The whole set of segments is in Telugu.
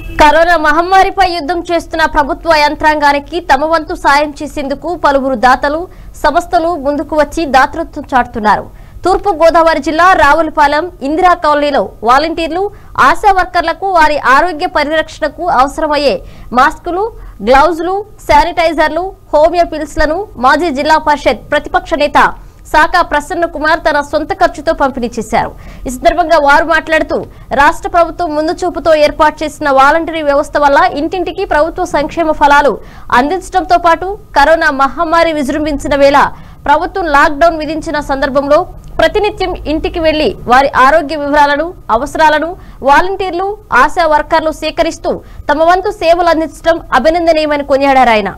కరోనా మహమ్మారిపై యుద్ధం చేస్తున్న ప్రభుత్వ యంత్రాంగానికి తమ వంతు సాయం చేసేందుకు పలువురు దాతలు సంస్థలు ముందుకు వచ్చి దాతృత్వం చాటుతున్నారు తూర్పు గోదావరి జిల్లా రావులపాలెం ఇందిరా కాలనీలో వాలంటీర్లు ఆశా వర్కర్లకు వారి ఆరోగ్య పరిరక్షణకు అవసరమయ్యే మాస్కులు గ్లౌజులు శానిటైజర్లు హోమియో పిల్స్లను మాజీ జిల్లా పరిషత్ ప్రతిపక్ష నేత శాఖ ప్రసన్న కుమార్ తన సొంత ఖర్చుతో పంపిణీ చేశారు ఈ సందర్భంగా వారు మాట్లాడుతూ రాష్ట్ర ప్రభుత్వం ముందు చూపుతో ఏర్పాటు చేసిన వాలంటరీ వ్యవస్థ వల్ల ఇంటింటికి ప్రభుత్వ సంక్షేమ ఫలాలు అందించడంతో పాటు కరోనా మహమ్మారి విజృంభించిన వేళ ప్రభుత్వం లాక్డౌన్ విధించిన సందర్భంలో ప్రతినిత్యం ఇంటికి వెళ్లి వారి ఆరోగ్య వివరాలను అవసరాలను వాలంటీర్లు ఆశా వర్కర్లు సేకరిస్తూ తమ వంతు సేవలు అందించడం అభినందనీయమని కొనియాడారు ఆయన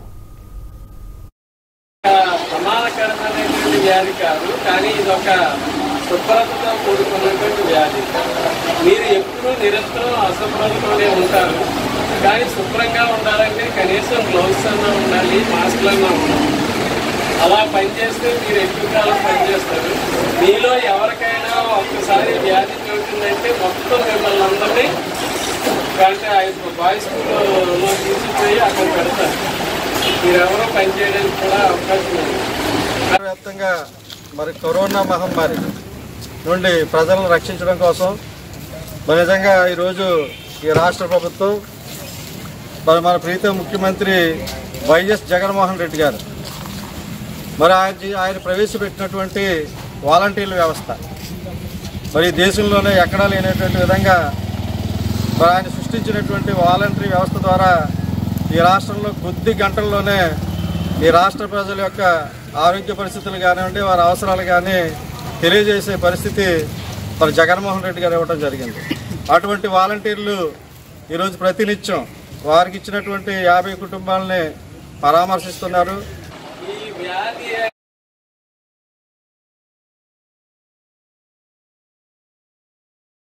ప్రమాదకరమైనటువంటి వ్యాధి కాదు కానీ ఇది ఒక శుభ్రతతో కూడుకున్నటువంటి వ్యాధి మీరు ఎప్పుడూ నిరంతరం అశుభ్రతతోనే ఉంటారు కానీ శుభ్రంగా ఉండాలంటే కనీసం గ్లౌస్ అన్నా ఉండాలి మాస్క్లు అన్నా ఉండాలి అలా పనిచేస్తే మీరు ఎక్కువ కాలం పనిచేస్తారు మీలో ఎవరికైనా ఒక్కసారి వ్యాధి సోకిందంటే మొత్తం మిమ్మల్ని అందరినీ అంటే బాయ్స్ స్కూల్లో తీసుకుపోయి అక్కడ పెడతారు మీరెవరో పనిచేయడానికి కూడా అవకాశం ఉంది వ్యాప్తంగా మరి కరోనా మహమ్మారి నుండి ప్రజలను రక్షించడం కోసం మరి నిజంగా ఈరోజు ఈ రాష్ట్ర ప్రభుత్వం మరి మన ప్రీత ముఖ్యమంత్రి వైఎస్ జగన్మోహన్ రెడ్డి గారు మరి ఆయన జీ- ఆయన ప్రవేశపెట్టినటువంటి వాలంటీర్ల వ్యవస్థ మరి ఈ దేశంలోనే ఎక్కడా లేనటువంటి విధంగా మరి ఆయన సృష్టించినటువంటి వాలంటరీ వ్యవస్థ ద్వారా ఈ రాష్ట్రంలో కొద్ది గంటల్లోనే ఈ రాష్ట్ర ప్రజల యొక్క ఆరోగ్య పరిస్థితులు కానివ్వండి వారి అవసరాలు కానీ తెలియజేసే పరిస్థితి మరి జగన్మోహన్ రెడ్డి గారు ఇవ్వడం జరిగింది అటువంటి వాలంటీర్లు ఈరోజు ప్రతినిత్యం వారికి ఇచ్చినటువంటి యాభై కుటుంబాలని పరామర్శిస్తున్నారు ఈ వ్యాధి